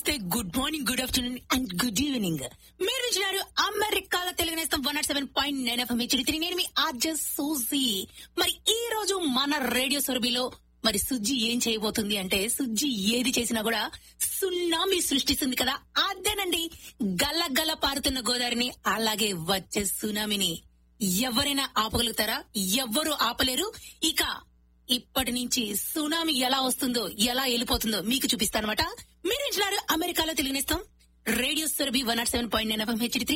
నమస్తే good morning good afternoon and good evening మీరు వింటున్నారు అమెరికాలో Telugu Nestham one not seven point nine FM HD నేను మీ ఆర్జ సూజీ మరి ఈ రోజు మన రేడియో సొరబిలో మరి సుజ్జి ఏం చేయబోతుంది అంటే సుజ్జి ఏది చేసినా కూడా సున్నామీ సృష్టిస్తుంది కదా అదేనండి గల్ల గల్ల పారుతున్న గోదావరిని అలాగే వచ్చే సునామీని ఎవరైనా ఆపగలుగుతారా ఎవ్వరూ ఆపలేరు ఇక ఇప్పటి నుంచి సునామీ ఎలా వస్తుందో ఎలా వెళ్ళిపోతుందో మీకు చూపిస్తానమాట మీరు వింటున్నారు అమెరికాలో తెలియనిస్తాం radio Surabhi one not seven point nine FM HD